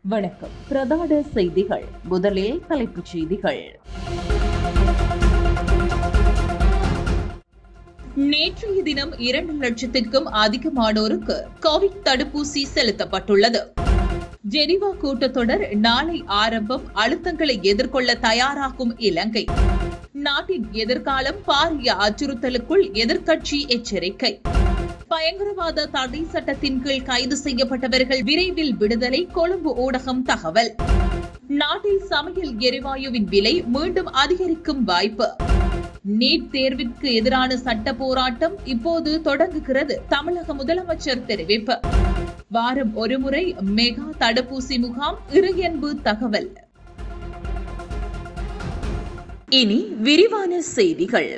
வணக்கம் பிரதான செய்திகள் முதலில் தலைப்புச் செய்திகள் நேற்றைய தினம் இரண்டு லட்சத்திற்கும் அதிகமானோருக்கு கோவிட் தடுப்பூசி செலுத்தப்பட்டுள்ளது ஜெனிவா கூட்டத்தொடர் நாளை ஆரம்பம் அழுத்தங்களை எதிர்கொள்ள தயாராகும் இலங்கை நாட்டின் எதிர்காலம் பாரிய அச்சுறுத்தலுக்குள் எதிர்க்கட்சி எச்சரிக்கை பயங்கரவாத தடை சட்டத்தின் கீழ் கைது செய்யப்பட்டவர்கள் விரைவில் விடுதலை கொழும்பு ஊடகம் தகவல் நாட்டில் சமையல் எரிவாயுவின் விலை மீண்டும் அதிகரிக்கும் வாய்ப்பு நீட் தேர்விற்கு எதிரான சட்ட போராட்டம் இப்போது தொடங்குகிறது தமிழக முதலமைச்சர் தெரிவிப்பு வாரம் ஒருமுறை மெகா தடுப்பூசி முகாம் இறையன்பு தகவல் இனி விரிவான செய்திகள்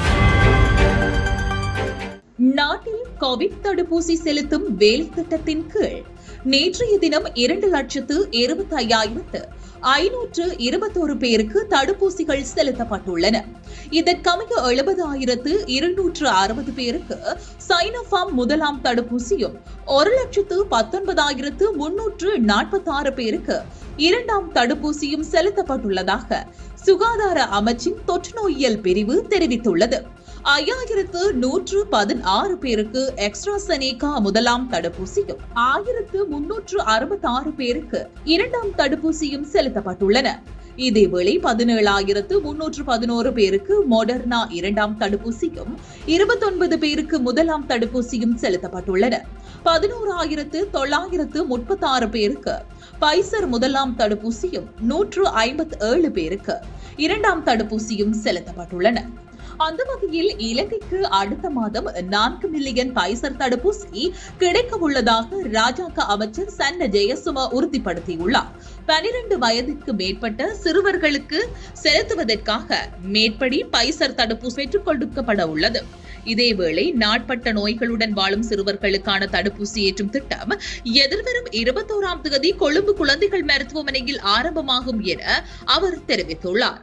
நாட்டில் கோவிட் தடுப்பூசி செலுத்தும் வேலை திட்டத்தின் கீழ் நேற்றைய தினம் இரண்டு லட்சத்து இருபத்தி ஐயாயிரத்து ஐநூற்று இருபத்தோரு பேருக்கு தடுப்பூசிகள் செலுத்தப்பட்டுள்ளன இதற்கமைய எழுபதாயிரத்து இருநூற்று அறுபது பேருக்கு சைனோஃபார்ம் முதலாம் தடுப்பூசியும் ஒரு லட்சத்து பத்தொன்பதாயிரத்து முன்னூற்று நாற்பத்தி ஆறு பேருக்கு இரண்டாம் தடுப்பூசியும் செலுத்தப்பட்டுள்ளதாக சுகாதார அமைச்சின் தொற்றுநோயியல் பிரிவு தெரிவித்துள்ளது ஐயாயிரத்து நூற்று பதினாறு பேருக்கு எக்ஸ்ட்ராசனேகா முதலாம் தடுப்பூசியும் ஆயிரத்து முன்னூற்று அறுபத்தி ஆறு பேருக்கு இரண்டாம் தடுப்பூசியும் செலுத்தப்பட்டுள்ளன இதேவேளை பதினேழாயிரத்து முன்னூற்று பதினோரு பேருக்கு மொடர்னா இரண்டாம் தடுப்பூசியும் இருபத்தொன்பது பேருக்கு முதலாம் தடுப்பூசியும் செலுத்தப்பட்டுள்ளன பதினோராயிரத்து தொள்ளாயிரத்து முப்பத்தி ஆறு பேருக்கு பைசர் முதலாம் தடுப்பூசியும் நூற்று ஐம்பத்தி ஏழு பேருக்கு இரண்டாம் தடுப்பூசியும் செலுத்தப்பட்டுள்ளன அந்த வகையில் இலங்கைக்கு அடுத்த மாதம் நான்கு மில்லியன் பைசர் தடுப்பூசி கிடைக்க உள்ளதாக ராஜாங்க அமைச்சர் சன்ன ஜெயசும உறுதிப்படுத்தியுள்ளார் பனிரெண்டு வயதிற்கு மேற்பட்ட சிறுவர்களுக்கு செலுத்துவதற்காக மேற்படி பைசர் தடுப்பூசி பெற்றுக் கொடுக்கப்பட உள்ளது இதேவேளை நாட்பட்ட நோய்களுடன் வாழும் சிறுவர்களுக்கான தடுப்பூசி ஏற்றும் திட்டம் எதிர்வரும் இருபத்தோராம் தேதி கொழும்பு குழந்தைகள் மருத்துவமனையில் ஆரம்பமாகும் என அவர் தெரிவித்துள்ளார்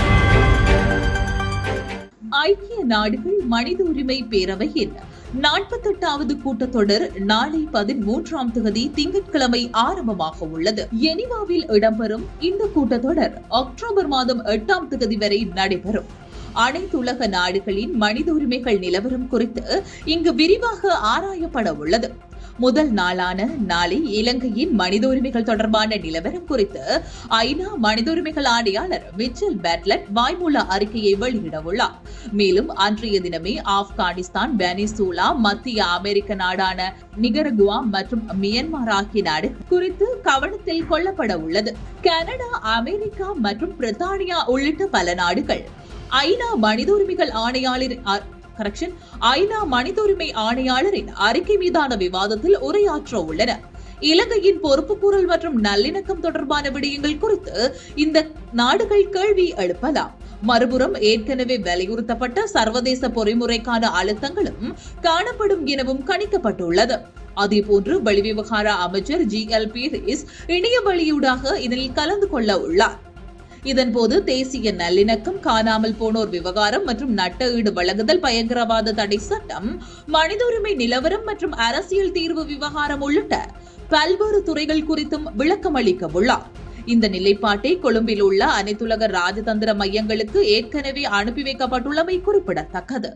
ஐக்கிய நாடுகள் மனித உரிமை பேரவையின் நாற்பத்தெட்டாவது கூட்டத்தொடர் நாளை பதிமூன்றாம் தேதி திங்கட்கிழமை ஆரம்பமாக உள்ளது எனிவாவில் இடம்பெறும் இந்த கூட்டத்தொடர் அக்டோபர் மாதம் எட்டாம் தேதி வரை நடைபெறும் அனைத்துலக நாடுகளின் மனித உரிமைகள் நிலவரம் குறித்து இங்கு விரிவாக ஆராயப்பட உள்ளது முதல் நாளான நாளை இலங்கையின் மனித உரிமைகள் தொடர்பான நிலவரம் குறித்து ஐநா மனித உரிமைகள் ஆணையாளர் மிச்சல் பேட்லட் வாய்மூல அறிக்கையை வெளியிட உள்ளார் மேலும் அன்றைய தினமே ஆப்கானிஸ்தான் வெனிசூலா மத்திய அமெரிக்க நாடான நிகரகுவா மற்றும் மியன்மார் ஆகிய நாடு குறித்து கவனத்தில் கொள்ளப்பட உள்ளது கனடா அமெரிக்கா மற்றும் பிரித்தானியா உள்ளிட்ட பல நாடுகள் ஐநா மனித உரிமைகள் ஆணையாளரின் கரெக்ஷன் ஐநா மனித உரிமை ஆணையாளரின் அறிக்கை மீதான விவாதத்தில் உரையாற்ற உள்ளன இலங்கையின் பொறுப்புக்கூறல் மற்றும் நல்லிணக்கம் தொடர்பான விடயங்கள் குறித்து இந்த நாடுகள் கேள்வி எழுப்பலாம் மறுபுறம் ஏற்கனவே வலியுறுத்தப்பட்ட சர்வதேச பொறிமுறைக்கான அழுத்தங்களும் காணப்படும் எனவும் கணிக்கப்பட்டுள்ளது அதேபோன்று வெளிவிவகார அமைச்சர் ஜி எல் பீரிஸ் இணைய வழியூடாக இதில் கலந்து கொள்ள உள்ளார் இதன்போது தேசிய நல்லிணக்கம் காணாமல் போனோர் விவகாரம் மற்றும் நட்ட ஈடு வழங்குதல் பயங்கரவாத தடை சட்டம் மனித உரிமை நிலவரம் மற்றும் அரசியல் தீர்வு விவகாரம் உள்ளிட்ட பல்வேறு துறைகள் குறித்தும் விளக்கம் அளிக்க உள்ளார் இந்த நிலைப்பாட்டை கொழும்பில் உள்ள அனைத்துலக ராஜதந்திர மையங்களுக்கு ஏற்கனவே அனுப்பி வைக்கப்பட்டுள்ளமை குறிப்பிடத்தக்கது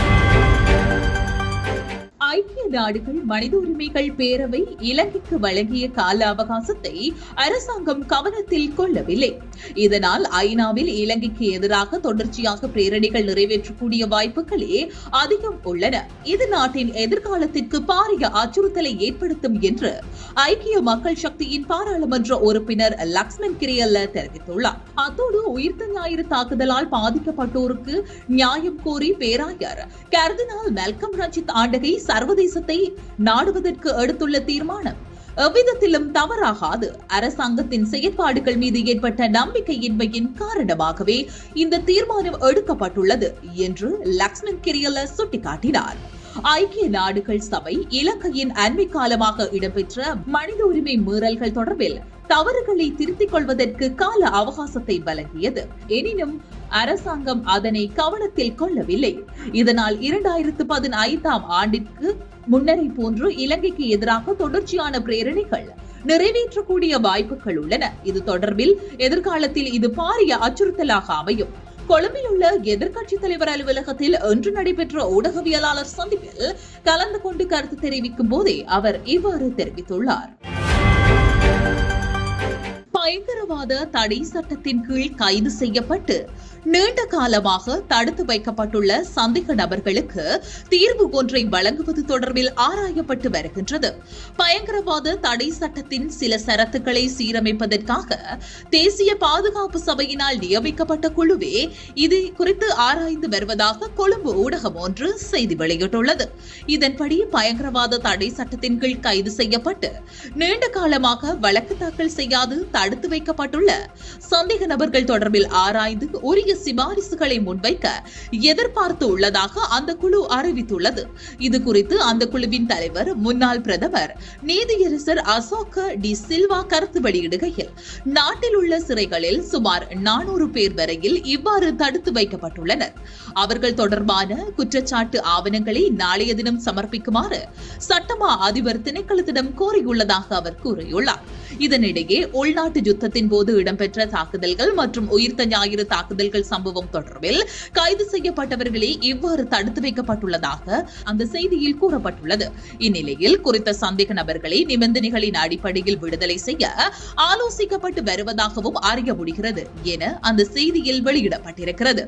ஐக்கிய நாடுகள் மனித உரிமைகள் பேரவை இலங்கைக்கு வழங்கிய கால அவகாசத்தை அரசாங்கம் கவனத்தில் கொள்ளவில்லை இதனால் ஐநாவில் இலங்கைக்கு எதிராக தொடர்ச்சியாக பிரேரணைகள் நிறைவேற்றக்கூடிய வாய்ப்புகளே அதிகம் உள்ளன இது நாட்டின் எதிர்காலத்திற்கு பாரிய அச்சுறுத்தலை ஏற்படுத்தும் என்று ஐக்கிய மக்கள் சக்தியின் பாராளுமன்ற உறுப்பினர் லக்ஷ்மன் கிரியல்ல தெரிவித்துள்ளார் அத்தோடு உயிர்த்த ஞாயிறு தாக்குதலால் பாதிக்கப்பட்டோருக்கு நியாயம் கோரி பேராயர் கர்தினால் மெல்கம் ரஞ்சித் ஆண்டகை சர்வதேசத்தை நாடுவதற்கு எடுத்துள்ள தீர்மானம் எவ்விதத்திலும் தவறாகாது அரசாங்கத்தின் செயற்பாடுகள் மீது ஏற்பட்ட நம்பிக்கையின்மையின் காரணமாகவே இந்த தீர்மானம் எடுக்கப்பட்டுள்ளது என்று லக்ஷ்மண் கிரியல சுட்டிக்காட்டினார் ஐக்கிய நாடுகள் சபை இலங்கையின் அண்மை காலமாக இடம்பெற்ற மனித உரிமை மீறல்கள் தொடர்பில் தவறுகளை திருத்திக் கொள்வதற்கு கால அவகாசத்தை வழங்கியது எனினும் அரசாங்கம் அதனை கவனத்தில் கொள்ளவில்லை இதனால் இரண்டாயிரத்து பதினைந்தாம் ஆண்டிற்கு முன்னரை போன்று இலங்கைக்கு எதிராக தொடர்ச்சியான பிரேரணைகள் நிறைவேற்றக்கூடிய வாய்ப்புகள் உள்ளன இது தொடர்பில் எதிர்காலத்தில் இது பாரிய அச்சுறுத்தலாக அமையும் கொழும்பில் உள்ள எதிர்க்கட்சித் தலைவர் அலுவலகத்தில் இன்று நடைபெற்ற ஊடகவியலாளர் சந்திப்பில் கலந்து கொண்டு கருத்து தெரிவிக்கும் போதே அவர் இவ்வாறு தெரிவித்துள்ளார் பயங்கரவாத தடை சட்டத்தின் கீழ் கைது செய்யப்பட்டு நீண்ட காலமாக தடுத்து வைக்கப்பட்டுள்ள சந்தேக நபர்களுக்கு தீர்வு ஒன்றை வழங்குவது தொடர்பில் ஆராயப்பட்டு வருகின்றது பயங்கரவாத தடை சட்டத்தின் சில சரத்துக்களை சீரமைப்பதற்காக தேசிய பாதுகாப்பு சபையினால் நியமிக்கப்பட்ட குழுவே இது குறித்து ஆராய்ந்து வருவதாக கொழும்பு ஊடகம் ஒன்று செய்தி வெளியிட்டுள்ளது இதன்படி பயங்கரவாத தடை சட்டத்தின் கீழ் கைது செய்யப்பட்டு நீண்ட காலமாக வழக்கு தாக்கல் செய்யாது தடுத்து வைக்கப்பட்டுள்ள சந்தேக நபர்கள் தொடர்பில் ஆராய்ந்து உரிய சிபாரிசுகளை முன்வைக்க எதிர்பார்த்து உள்ளதாக அந்த குழு அறிவித்துள்ளது இது குறித்து அந்த குழுவின் தலைவர் முன்னாள் பிரதமர் நீதியரசர் அசோக டி சில்வா கருத்து வெளியிடுகையில் நாட்டில் உள்ள சிறைகளில் சுமார் நானூறு பேர் வரையில் இவ்வாறு தடுத்து வைக்கப்பட்டுள்ளனர் அவர்கள் தொடர்பான குற்றச்சாட்டு ஆவணங்களை நாளைய தினம் சமர்ப்பிக்குமாறு சட்டமா அதிபர் திணைக்களத்திடம் கோரியுள்ளதாக அவர் கூறியுள்ளார் இதனிடையே உள்நாட்டு யுத்தத்தின் போது இடம்பெற்ற தாக்குதல்கள் மற்றும் உயிர்த்த ஞாயிறு தாக்குதல்கள் சம்பவம் தொடர்பில் கைது செய்யப்பட்டவர்களே இவ்வாறு தடுத்து வைக்கப்பட்டுள்ளதாக அந்த செய்தியில் கூறப்பட்டுள்ளது இந்நிலையில் குறித்த சந்தேக நபர்களை நிபந்தனைகளின் அடிப்படையில் விடுதலை செய்ய ஆலோசிக்கப்பட்டு வருவதாகவும் அறிய முடிகிறது என அந்த செய்தியில் வெளியிடப்பட்டிருக்கிறது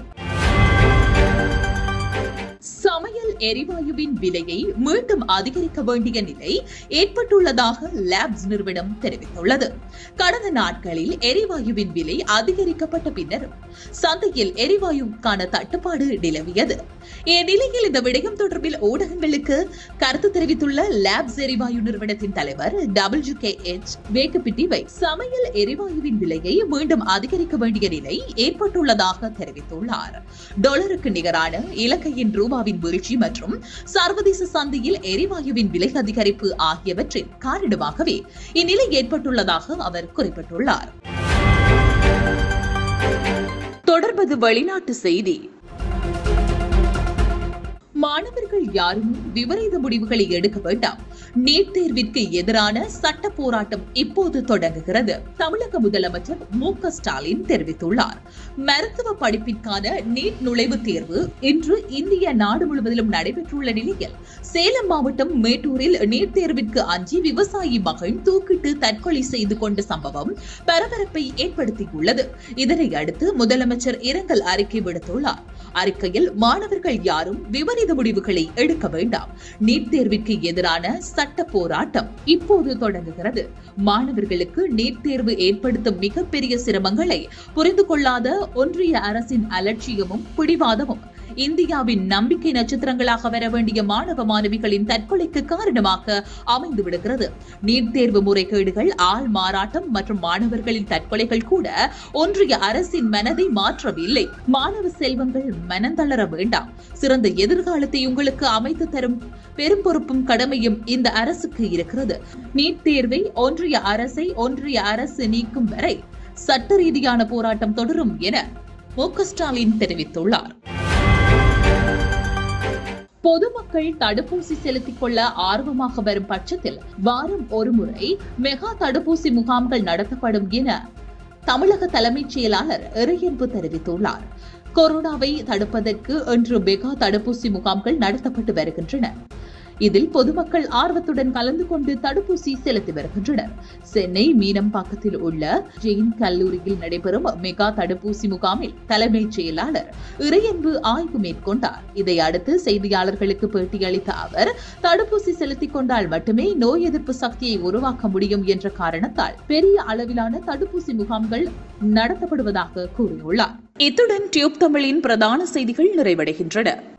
சமையல் எரிவாயுவின் விலையை மீண்டும் அதிகரிக்க வேண்டிய நிலை ஏற்பட்டுள்ளதாக லேப்ஸ் நிறுவனம் தெரிவித்துள்ளது கடந்த நாட்களில் எரிவாயுவின் விலை அதிகரிக்கப்பட்ட பின்னரும் சந்தையில் எரிவாயுக்கான தட்டுப்பாடு நிலவியது இந்நிலையில் இந்த விடயம் தொடர்பில் ஊடகங்களுக்கு கருத்து தெரிவித்துள்ள லேப்ஸ் எரிவாயு நிறுவனத்தின் தலைவர் டபிள்யூ கே எச் வேகப்பிட்டிவை சமையல் எரிவாயுவின் விலையை மீண்டும் அதிகரிக்க வேண்டிய நிலை ஏற்பட்டுள்ளதாக தெரிவித்துள்ளார் டாலருக்கு நிகரான இலங்கையின் ரூபாவின் வீழ்ச்சி மற்றும் சர்வதேச சந்தையில் எரிவாயுவின் விலை அதிகரிப்பு ஆகியவற்றின் காரணமாகவே இந்நிலை ஏற்பட்டுள்ளதாக அவர் குறிப்பிட்டுள்ளார் தொடர்பது வெளிநாட்டு செய்தி மாணவர்கள் யாரும் விபரீத முடிவுகளை எடுக்க வேண்டாம் நீட் தேர்விற்கு எதிரான சட்ட போராட்டம் இப்போது தொடங்குகிறது தமிழக முதலமைச்சர் மு க ஸ்டாலின் தெரிவித்துள்ளார் மருத்துவ படிப்பிற்கான நீட் நுழைவுத் தேர்வு இன்று இந்திய நாடு முழுவதிலும் நடைபெற்றுள்ள நிலையில் சேலம் மாவட்டம் மேட்டூரில் நீட் தேர்விற்கு அஞ்சி விவசாயி மகன் தூக்கிட்டு தற்கொலை செய்து கொண்ட சம்பவம் பரபரப்பை ஏற்படுத்தியுள்ளது இதனை அடுத்து முதலமைச்சர் இரங்கல் அறிக்கை விடுத்துள்ளார் அறிக்கையில் மாணவர்கள் யாரும் விபரீத முடிவுகளை எடுக்க வேண்டாம் நீட் தேர்விற்கு எதிரான சட்ட போராட்டம் இப்போது தொடங்குகிறது மாணவர்களுக்கு நீட் தேர்வு ஏற்படுத்தும் மிகப்பெரிய சிரமங்களை புரிந்து கொள்ளாத ஒன்றிய அரசின் அலட்சியமும் பிடிவாதமும் இந்தியாவின் நம்பிக்கை நட்சத்திரங்களாக வர வேண்டிய மாணவ மாணவிகளின் தற்கொலைக்கு காரணமாக அமைந்து விடுகிறது நீட் தேர்வு முறைகேடுகள் ஆள் மாறாட்டம் மற்றும் மாணவர்களின் தற்கொலைகள் கூட ஒன்றிய அரசின் மனதை மாற்றவில்லை மாணவ செல்வங்கள் மனந்தளர வேண்டாம் சிறந்த எதிர்காலத்தை உங்களுக்கு அமைத்து தரும் பெரும் பொறுப்பும் கடமையும் இந்த அரசுக்கு இருக்கிறது நீட் தேர்வை ஒன்றிய அரசை ஒன்றிய அரசு நீக்கும் வரை சட்ட ரீதியான போராட்டம் தொடரும் என மு க ஸ்டாலின் தெரிவித்துள்ளார் பொதுமக்கள் தடுப்பூசி செலுத்திக் கொள்ள ஆர்வமாக வரும் பட்சத்தில் வாரம் ஒருமுறை மெகா தடுப்பூசி முகாம்கள் நடத்தப்படும் என தமிழக தலைமைச் செயலாளர் இறையன்பு தெரிவித்துள்ளார் கொரோனாவை தடுப்பதற்கு இன்று மெகா தடுப்பூசி முகாம்கள் நடத்தப்பட்டு வருகின்றன இதில் பொதுமக்கள் ஆர்வத்துடன் கலந்து கொண்டு தடுப்பூசி செலுத்தி வருகின்றனர் சென்னை மீனம்பாக்கத்தில் உள்ள ஜெயின் கல்லூரியில் நடைபெறும் மெகா தடுப்பூசி முகாமில் தலைமைச் செயலாளர் இறையன்பு ஆய்வு மேற்கொண்டார் இதை அடுத்து செய்தியாளர்களுக்கு பேட்டியளித்த அவர் தடுப்பூசி செலுத்திக் கொண்டால் மட்டுமே நோய் எதிர்ப்பு சக்தியை உருவாக்க முடியும் என்ற காரணத்தால் பெரிய அளவிலான தடுப்பூசி முகாம்கள் நடத்தப்படுவதாக கூறியுள்ளார் இத்துடன் டியூப் தமிழின் பிரதான செய்திகள் நிறைவடைகின்றன